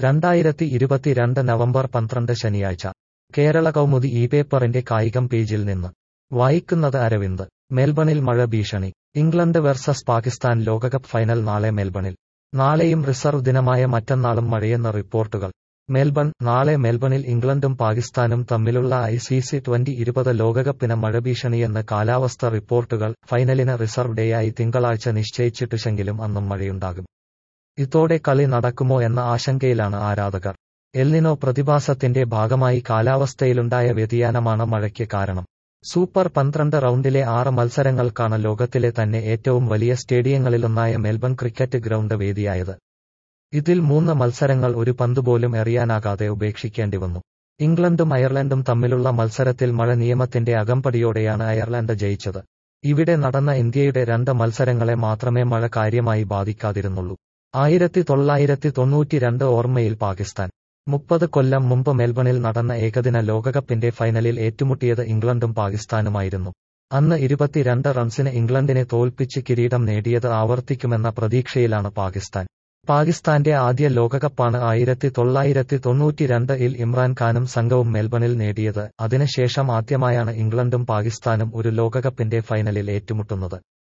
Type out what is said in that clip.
രണ്ടായിരത്തി ഇരുപത്തിരണ്ട് നവംബർ പന്ത്രണ്ട് ശനിയാഴ്ച കേരള കൗമുദി ഈ പേപ്പറിന്റെ കായികം പേജിൽ നിന്ന് വായിക്കുന്നത് അരവിന്ദ് മെൽബണിൽ മഴ ഭീഷണി ഇംഗ്ലണ്ട് വെർസസ് പാകിസ്ഥാൻ ലോകകപ്പ് ഫൈനൽ നാളെ മെൽബണിൽ നാളെയും റിസർവ് ദിനമായ മറ്റന്നാളും മഴയെന്ന റിപ്പോർട്ടുകൾ മെൽബൺ നാളെ മെൽബണിൽ ഇംഗ്ലണ്ടും പാകിസ്ഥാനും തമ്മിലുള്ള ഐ സി സി ട്വന്റി ഇരുപത് ലോകകപ്പിന് മഴ ഭീഷണിയെന്ന് കാലാവസ്ഥ റിപ്പോർട്ടുകൾ ഫൈനലിന് റിസർവ് ഡേയായി തിങ്കളാഴ്ച നിശ്ചയിച്ചിട്ടുണ്ടെങ്കിലും അന്നും മഴയുണ്ടാകും ഇതോടെ കളി നടക്കുമോ എന്ന ആശങ്കയിലാണ് ആരാധകർ എൽനിനോ പ്രതിഭാസത്തിന്റെ ഭാഗമായി കാലാവസ്ഥയിലുണ്ടായ വ്യതിയാനമാണ് മഴയ്ക്ക് കാരണം സൂപ്പർ പന്ത്രണ്ട് റൗണ്ടിലെ ആറ് മത്സരങ്ങൾക്കാണ് ലോകത്തിലെ തന്നെ ഏറ്റവും വലിയ സ്റ്റേഡിയങ്ങളിലൊന്നായ മെൽബൺ ക്രിക്കറ്റ് ഗ്രൗണ്ട് വേദിയായത് ഇതിൽ മൂന്ന് മത്സരങ്ങൾ ഒരു പന്തുപോലും എറിയാനാകാതെ ഉപേക്ഷിക്കേണ്ടി വന്നു ഇംഗ്ലണ്ടും അയർലൻഡും തമ്മിലുള്ള മത്സരത്തിൽ മഴ നിയമത്തിന്റെ അകമ്പടിയോടെയാണ് അയർലൻഡ് ജയിച്ചത് ഇവിടെ നടന്ന ഇന്ത്യയുടെ രണ്ട് മത്സരങ്ങളെ മാത്രമേ മഴ കാര്യമായി ബാധിക്കാതിരുന്നുള്ളൂ ആയിരത്തി തൊള്ളായിരത്തി തൊണ്ണൂറ്റിരണ്ട് ഓർമ്മയിൽ പാകിസ്ഥാൻ മുപ്പത് കൊല്ലം മുമ്പ് മെൽബണിൽ നടന്ന ഏകദിന ലോകകപ്പിന്റെ ഫൈനലിൽ ഏറ്റുമുട്ടിയത് ഇംഗ്ലണ്ടും പാകിസ്ഥാനുമായിരുന്നു അന്ന് ഇരുപത്തിരണ്ട് റൺസിന് ഇംഗ്ലണ്ടിനെ തോൽപ്പിച്ച് കിരീടം നേടിയത് ആവർത്തിക്കുമെന്ന പ്രതീക്ഷയിലാണ് പാകിസ്ഥാൻ പാകിസ്ഥാന്റെ ആദ്യ ലോകകപ്പാണ് ആയിരത്തി തൊള്ളായിരത്തി തൊണ്ണൂറ്റിരണ്ട് ഇൽ ഇമ്രാൻഖാനും സംഘവും മെൽബണിൽ നേടിയത് അതിനുശേഷം ആദ്യമായാണ് ഇംഗ്ലണ്ടും പാകിസ്ഥാനും ഒരു ലോകകപ്പിന്റെ ഫൈനലിൽ ഏറ്റുമുട്ടുന്നത്